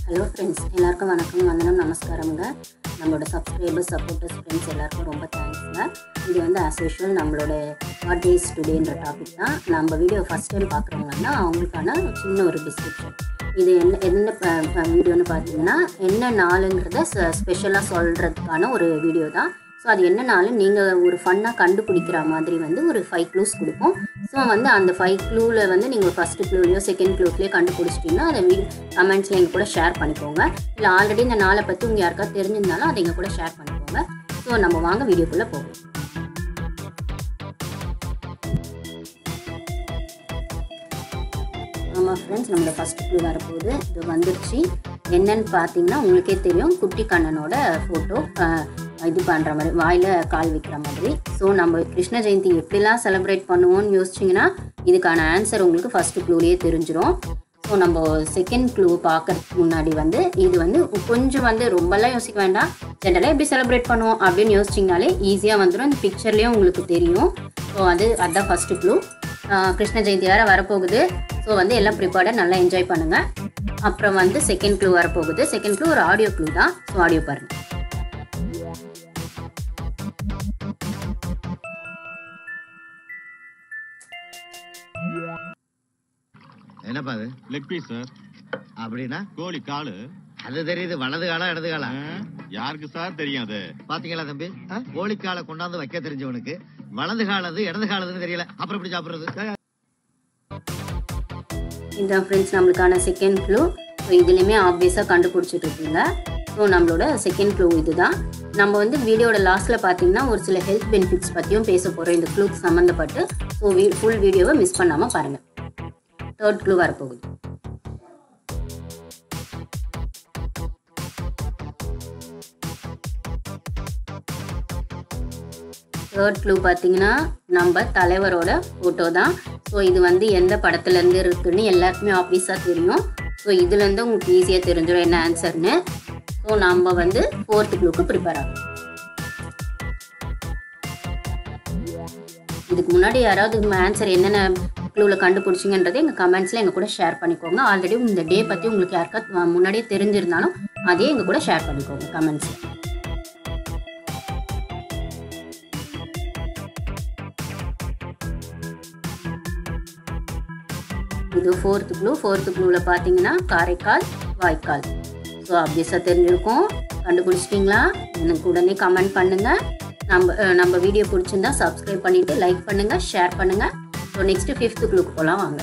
hello friends எல்லாருக்கும் வணக்கம் வந்தனம் நமஸ்காரம்ங்க நம்மளோட சப்ஸ்கிரைபர்ஸ் சப்போர்ட்டர்ஸ் ஃப்ரெண்ட்ஸ் எல்லாருக்கும் ரொம்ப தேங்க்ஸுங்க இது வந்து ஆஸ் யூஷுவல் நம்மளோட வாட் இஸ் டுடேன்ற டாபிக் தான் நம்ம வீடியோ ஃபஸ்ட் டைம் பார்க்குறவங்கன்னா அவங்களுக்கான சின்ன ஒரு டிஸ்கிரிப்ஷன் இது என்ன என்ன வீடியோன்னு பார்த்தீங்கன்னா என்ன நாளுங்கிறத ஸ்பெஷலாக சொல்கிறதுக்கான ஒரு வீடியோ தான் ஸோ அது என்ன நாள் நீங்கள் ஒரு ஃபன்னாக கண்டுபிடிக்கிற மாதிரி வந்து ஒரு ஃபைவ் க்ளூஸ் கொடுப்போம் ஸோ வந்து அந்த ஃபைவ் க்ளூவில் வந்து நீங்கள் ஃபஸ்ட்டு க்ளூலையோ செகண்ட் க்ளூஸ்லேயோ கண்டுபிடிச்சிட்டிங்கன்னா அதை வீ கமெண்ட்ஸில் எங்கள் கூட ஷேர் பண்ணிக்கோங்க இல்லை ஆல்ரெடி இந்த நாளை பற்றி உங்கள் யாருக்காவது தெரிஞ்சிருந்தாலும் அதை எங்கள் கூட ஷேர் பண்ணிக்கோங்க ஸோ நம்ம வாங்க வீடியோக்குள்ளே போவோம் ஆமாம் ஃப்ரெண்ட்ஸ் நம்மளோட ஃபஸ்ட் க்ளூ வரப்போகுது இது வந்துருச்சு என்னன்னு பார்த்தீங்கன்னா உங்களுக்கே தெரியும் குட்டி கண்ணனோட ஃபோட்டோ இது பண்ணுற மாதிரி வாயில் கால் வைக்கிற மாதிரி ஸோ நம்ம கிருஷ்ண ஜெயந்தி எப்படிலாம் செலிப்ரேட் பண்ணுவோம்னு யோசிச்சிங்கன்னா இதுக்கான ஆன்சர் உங்களுக்கு ஃபஸ்ட்டு க்ளூலேயே தெரிஞ்சிடும் ஸோ நம்ம செகண்ட் க்ளூ பார்க்கறதுக்கு முன்னாடி வந்து இது வந்து கொஞ்சம் வந்து ரொம்பலாம் யோசிக்க வேண்டாம் ஜென்ரலாக எப்படி செலிப்ரேட் பண்ணுவோம் அப்படின்னு யோசிச்சிங்கனாலே ஈஸியாக வந்துடும் இந்த பிக்சர்லேயும் உங்களுக்கு தெரியும் ஸோ அது அதுதான் ஃபஸ்ட்டு க்ளூ கிருஷ்ண ஜெயந்தி வேறு வரப்போகுது ஸோ வந்து எல்லாம் ப்ரிப்பேர்டாக நல்லா என்ஜாய் பண்ணுங்கள் அப்புறம் வந்து செகண்ட் க்ளூ வரப்போகுது செகண்ட் க்ளூ ஒரு ஆடியோ க்ளூ தான் ஸோ ஆடியோ பாருங்கள் என்னப்பா அது லெக் பீஸ் சார் அப்படின்னா கோழி காலு அது தெரியுது வலது காலம் இடது ஆ, காலம் யாருக்கு சார் தெரியும் அது பாத்தீங்களா தம்பி கோழிக்காலை கொண்டாந்து வைக்க தெரிஞ்சவனுக்கு வலது காலது இடது காலதுன்னு தெரியல அப்புறம் எப்படி சாப்பிடுறது இதுதான் ஃப்ரெண்ட்ஸ் நம்மளுக்கான செகண்ட் க்ளூ ஸோ இதுலேயுமே ஆப்வியஸாக கண்டுபிடிச்சிட்டு இருக்கீங்க ஸோ நம்மளோட செகண்ட் க்ளூ இதுதான் நம்ம வந்து வீடியோட லாஸ்ட்டில் பார்த்தீங்கன்னா ஒரு சில ஹெல்த் பெனிஃபிட்ஸ் பற்றியும் பேச போகிறோம் இந்த க்ளூக்கு சம்மந்தப்பட்டு ஸோ ஃபுல் வீடியோவை மிஸ் பண்ணாமல் பாருங்கள் தேர்ட் க்ளூ வரப்போகுது தேர்ட் க்ளூ பார்த்தீங்கன்னா நம்ம தலைவரோட ஃபோட்டோ தான் ஸோ இது வந்து எந்த படத்துலேருந்து இருக்குன்னு எல்லாருக்குமே ஆப்வியஸாக தெரியும் ஸோ இதுலேருந்து உங்களுக்கு ஈஸியாக தெரிஞ்சிடும் என்ன ஆன்சர்னு ஸோ நம்ம வந்து ஃபோர்த் க்ளூக்கு ப்ரிப்பேர் ஆகும் இதுக்கு முன்னாடி யாராவது ஆன்சர் என்னென்ன க்ளூவில் கண்டுபிடிச்சிங்கன்றதை எங்கள் கமெண்ட்ஸில் எங்கள் கூட ஷேர் பண்ணிக்கோங்க ஆல்ரெடி இந்த டே பற்றி உங்களுக்கு யாருக்காவது முன்னாடியே தெரிஞ்சிருந்தாலும் அதே எங்கள் கூட ஷேர் பண்ணிக்கோங்க கமெண்ட்ஸில் இது ஃபோர்த் க்ளூ ஃபோர்த் க்ளூவில் பார்த்தீங்கன்னா காரைக்கால் வாய்க்கால் ஸோ ஆப்வியஸாக தெரிஞ்சிருக்கும் கண்டுபிடிச்சிட்டிங்களா எனக்கு உடனே கமெண்ட் பண்ணுங்கள் நம்ம அஹ், நம்ம வீடியோ பிடிச்சிருந்தா சப்ஸ்கிரைப் பண்ணிவிட்டு லைக் பண்ணுங்கள் ஷேர் பண்ணுங்கள் ஸோ நெக்ஸ்ட்டு ஃபிஃப்த் க்ளூக்கு போகலாம் வாங்க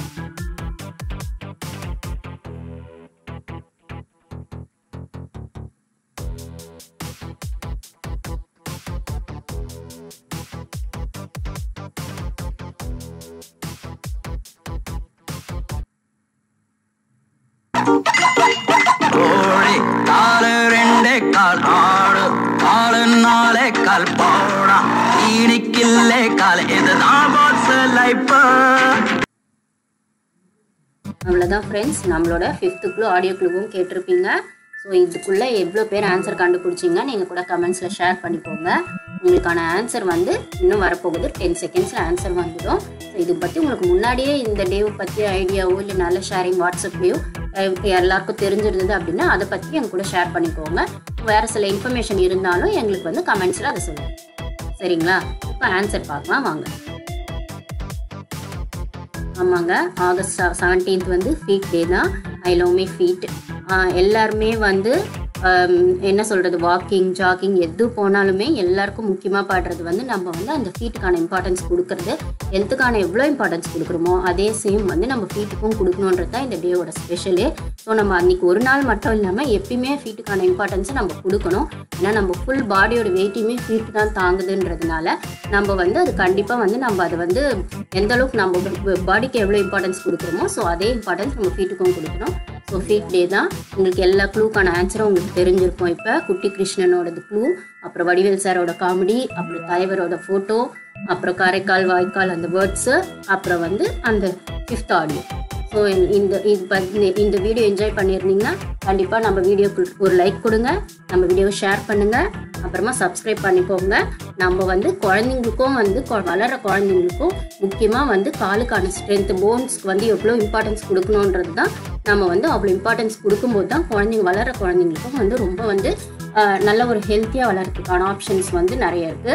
கோழி காலு ரெண்டே கால் ஆடு காலு நாளே கால் போடா ஈனிக்கில்லே கால் இதுதான் பாஸ் லைஃப் அவ்வளோதான் ஃப்ரெண்ட்ஸ் நம்மளோட ஃபிஃப்த்து க்ளூ ஆடியோ க்ளூவும் கேட்டிருப்பீங்க ஸோ இதுக்குள்ளே எவ்வளோ பேர் ஆன்சர் கண்டுபிடிச்சிங்க நீங்கள் கூட கமெண்ட்ஸில் ஷேர் பண்ணிக்கோங்க உங்களுக்கான ஆன்சர் வந்து இன்னும் வரப்போகுது டென் செகண்ட்ஸில் ஆன்சர் வந்துடும் ஸோ இது பற்றி உங்களுக்கு முன்னாடியே இந்த டேவை பற்றி ஐடியாவோ இல்லை நல்ல ஷேரிங் வாட்ஸ்அப்லேயோ எல்லாருக்கும் தெரிஞ்சிருந்தது அப்படின்னா அதை பற்றி எங்க கூட ஷேர் பண்ணிக்கோங்க வேறு சில இன்ஃபர்மேஷன் இருந்தாலும் எங்களுக்கு வந்து கமெண்ட்ஸில் அதை சொல்லுங்கள் சரிங்களா இப்போ ஆன்சர் பார்க்கலாம் வாங்க ஆமாங்க ஆகஸ்ட் செவன்டீன்த் வந்து ஃபீட் டே தான் ஐ லவ் மீ ஃபீட் எல்லாருமே வந்து ஆம், என்ன சொல்கிறது வாக்கிங் ஜாக்கிங் எது போனாலுமே எல்லாருக்கும் முக்கியமாக பாடுறது வந்து நம்ம வந்து அந்த ஃபீட்டுக்கான இம்பார்ட்டன்ஸ் கொடுக்கறது ஹெல்த்துக்கான எவ்வளோ இம்பார்ட்டன்ஸ் கொடுக்குறோமோ அதே சேம் வந்து நம்ம ஃபீட்டுக்கும் கொடுக்கணுன்றது தான் இந்த டேவோட ஸ்பெஷலு ஸோ நம்ம அன்றைக்கி ஒரு நாள் மட்டும் இல்லாமல் எப்பயுமே ஃபீட்டுக்கான இம்பார்ட்டன்ஸை நம்ம கொடுக்கணும் ஏன்னா நம்ம ஃபுல் பாடியோட வெயிட்டையுமே ஃபீட்டு தான் தாங்குதுன்றதுனால நம்ம வந்து அது கண்டிப்பாக வந்து நம்ம அதை வந்து எந்த அளவுக்கு நம்ம பாடிக்கு எவ்வளோ இம்பார்ட்டன்ஸ் கொடுக்குறோமோ ஸோ அதே இம்பார்ட்டன்ஸ் நம்ம ஃபீட்டுக்கும் கொடுக்கணும் ஸோ ஃபீட் டே தான் உங்களுக்கு எல்லா க்ளூக்கான ஆன்சரும் உங்களுக்கு தெரிஞ்சிருக்கும் இப்போ குட்டி கிருஷ்ணனோடது க்ளூ அப்புறம் வடிவேல் சாரோட காமெடி அப்புறம் தலைவரோட ஃபோட்டோ அப்புறம் காரைக்கால் வாய்க்கால் அந்த வேர்ட்ஸு அப்புறம் வந்து அந்த ஃபிஃப்த் ஆடியோ ஸோ இந்த இது ப- இந்த- இந்த வீடியோ என்ஜாய் பண்ணியிருந்தீங்கன்னா கண்டிப்பாக நம்ம வீடியோக்கு ஒரு லைக் கொடுங்க நம்ம வீடியோவை ஷேர் பண்ணுங்கள் அப்புறமா சப்ஸ்கிரைப் பண்ணிக்கோங்க நம்ம வந்து குழந்தைங்களுக்கும் வந்து கொ- வளர்ற குழந்தைங்களுக்கும் முக்கியமாக வந்து காலுக்கான ஸ்ட்ரென்த் போன்ஸ்க்கு வந்து எவ்வளோ இம்பார்ட்டன்ஸ் கொடுக்கணுன்றது தான் நம்ம வந்து அவ்வளோ இம்பார்ட்டன்ஸ் கொடுக்கும்போது தான் குழந்தைங்க வளர குழந்தைங்களுக்கும் வந்து ரொம்ப வந்து ஆஹ், நல்ல ஒரு ஹெல்த்தியாக வளர்றதுக்கான ஆப்ஷன்ஸ் வந்து நிறைய இருக்குது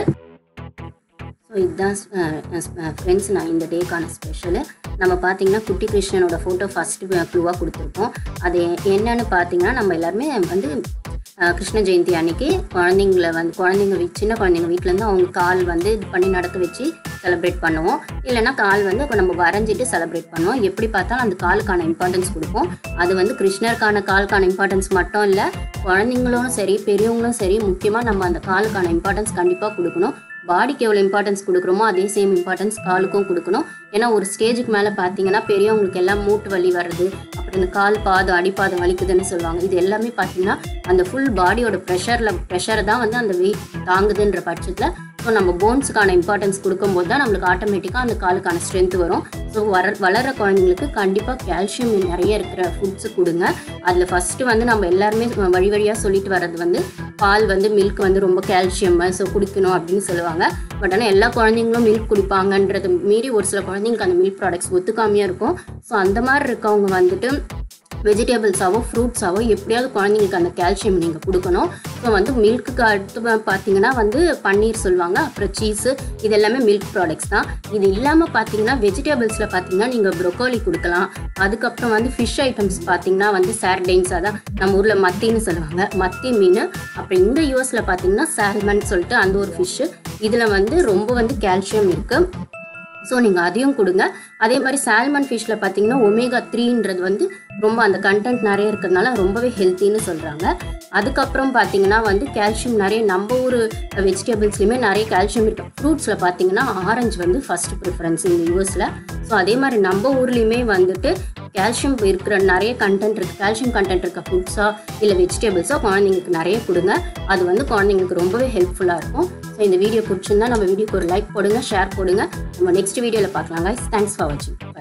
ஸோ இதுதான் ஃப்ரெண்ட்ஸ் நான் இந்த டேக்கான ஸ்பெஷலு நம்ம பார்த்தீங்கன்னா குட்டி கிருஷ்ணனோட ஃபோட்டோ ஃபஸ்ட்டு க்ளூவாக கொடுத்துருக்கோம் அது என்னன்னு பார்த்தீங்கன்னா நம்ம எல்லாருமே வந்து அஹ், கிருஷ்ண ஜெயந்தி அன்னைக்கு குழந்தைங்கள வந்து குழந்தைங்க வீ சின்ன குழந்தைங்க வீட்டிலேருந்து அவங்க கால் வந்து இது பண்ணி நடக்க வச்சு செலிப்ரேட் பண்ணுவோம் இல்லைன்னா கால் வந்து இப்போ நம்ம வரைஞ்சிட்டு செலிப்ரேட் பண்ணுவோம் எப்படி பார்த்தாலும் அந்த காலுக்கான இம்பார்ட்டன்ஸ் கொடுப்போம் அது வந்து கிருஷ்ணருக்கான காலுக்கான இம்பார்ட்டன்ஸ் மட்டும் இல்லை குழந்தைங்களும் சரி பெரியவங்களும் சரி முக்கியமாக நம்ம அந்த காலுக்கான இம்பார்ட்டன்ஸ் கண்டிப்பாக கொடுக்கணும் பாடிக்கு எவ்வளோ இம்பார்ட்டன்ஸ் கொடுக்குறோமோ அதே சேம் இம்பார்ட்டன்ஸ் காலுக்கும் கொடுக்கணும் ஏன்னா ஒரு ஸ்டேஜுக்கு மேலே பார்த்தீங்கன்னா பெரியவங்களுக்கு எல்லாம் மூட்டு வலி வருது அப்புறம் இந்த கால் பாதம் அடிப்பாதம் வலிக்குதுன்னு சொல்லுவாங்க இது எல்லாமே பார்த்தீங்கன்னா அந்த ஃபுல் பாடியோட ப்ரெஷரில் ப்ரெஷரை தான் வந்து அந்த வெயிட் தாங்குதுன்ற பட்சத்தில் ஸோ நம்ம போன்ஸுக்கான இம்பார்ட்டன்ஸ் கொடுக்கும்போது தான் நம்மளுக்கு ஆட்டோமேட்டிக்காக அந்த காலுக்கான ஸ்ட்ரென்த் வரும் ஸோ வர வளர குழந்தைங்களுக்கு கண்டிப்பாக கால்சியம் நிறைய இருக்கிற ஃபுட்ஸு கொடுங்க அதில் ஃபஸ்ட்டு வந்து நம்ம எல்லாருமே வழி வழியாக சொல்லிட்டு வர்றது வந்து பால் வந்து மில்க் வந்து ரொம்ப கால்சியம் ஸோ குடிக்கணும் அப்படின்னு சொல்லுவாங்க பட் ஆனால் எல்லா குழந்தைங்களும் மில்க் குடிப்பாங்கன்றது மீறி ஒரு சில குழந்தைங்களுக்கு அந்த மில்க் ப்ராடக்ட்ஸ் ஒத்துக்காமையாக இருக்கும் ஸோ அந்த மாதிரி இருக்கவங்க வந்துட்டு வெஜிடபிள்ஸாவோ ஃப்ரூட்ஸாவோ எப்படியாவது குழந்தைங்களுக்கு அந்த கால்சியம் நீங்கள் கொடுக்கணும் ஸோ வந்து மில்க்குக்கு அடுத்து பா- பார்த்தீங்கன்னா வந்து பன்னீர் சொல்லுவாங்க அப்புறம் சீஸு இது எல்லாமே மில்க் ப்ராடக்ட்ஸ் தான் இது இல்லாமல் பார்த்தீங்கன்னா வெஜிடபிள்ஸில் பார்த்தீங்கன்னா நீங்கள் ப்ரொக்கோலி கொடுக்கலாம் அதுக்கப்புறம் வந்து ஃபிஷ் ஐட்டம்ஸ் பார்த்தீங்கன்னா வந்து சார்டைன்ஸ் அதான் நம்ம ஊரில் மத்தின்னு சொல்லுவாங்க மத்தி மீன் அப்புறம் இந்த யூஎஸில் பார்த்தீங்கன்னா சால்மன் சொல்லிட்டு அந்த ஒரு ஃபிஷ்ஷு இதில் வந்து ரொம்ப வந்து கால்சியம் இருக்குது ஸோ நீங்கள் அதையும் கொடுங்க அதே மாதிரி சால்மன் ஃபிஷ்ஷில் பார்த்தீங்கன்னா ஒமேகா த்ரீன்றது வந்து ரொம்ப அந்த கண்டென்ட் நிறைய இருக்கிறதுனால ரொம்பவே ஹெல்த்தின்னு சொல்கிறாங்க அதுக்கப்புறம் பார்த்தீங்கன்னா வந்து கால்சியம் நிறைய நம்ம ஊர் வெஜிடபிள்ஸ்லையுமே நிறைய கால்சியம் இருக்குது ஃப்ரூட்ஸில் பார்த்தீங்கன்னா ஆரஞ்சு வந்து ஃபர்ஸ்ட் ப்ரிஃபரன்ஸ் இந்த யூஎஸில் ஸோ அதே மாதிரி நம்ம ஊர்லேயுமே வந்துட்டு கால்சியம் இருக்கிற நிறைய கண்டென்ட் இருக்குது கால்சியம் கண்டென்ட் இருக்க ஃப்ரூட்ஸா இல்லை வெஜிடபிள்ஸோ குழந்தைங்களுக்கு நிறைய கொடுங்க அது வந்து குழந்தைங்களுக்கு ரொம்பவே ஹெல்ப்ஃபுல்லாக இருக்கும் ஸோ இந்த வீடியோ பிடிச்சிருந்தா நம்ம வீடியோக்கு ஒரு லைக் போடுங்க ஷேர் போடுங்க நம்ம நெக்ஸ்ட் வீடியோவில் பார்க்கலாம் guys தேங்க்ஸ் ஃபார் வாட்சிங்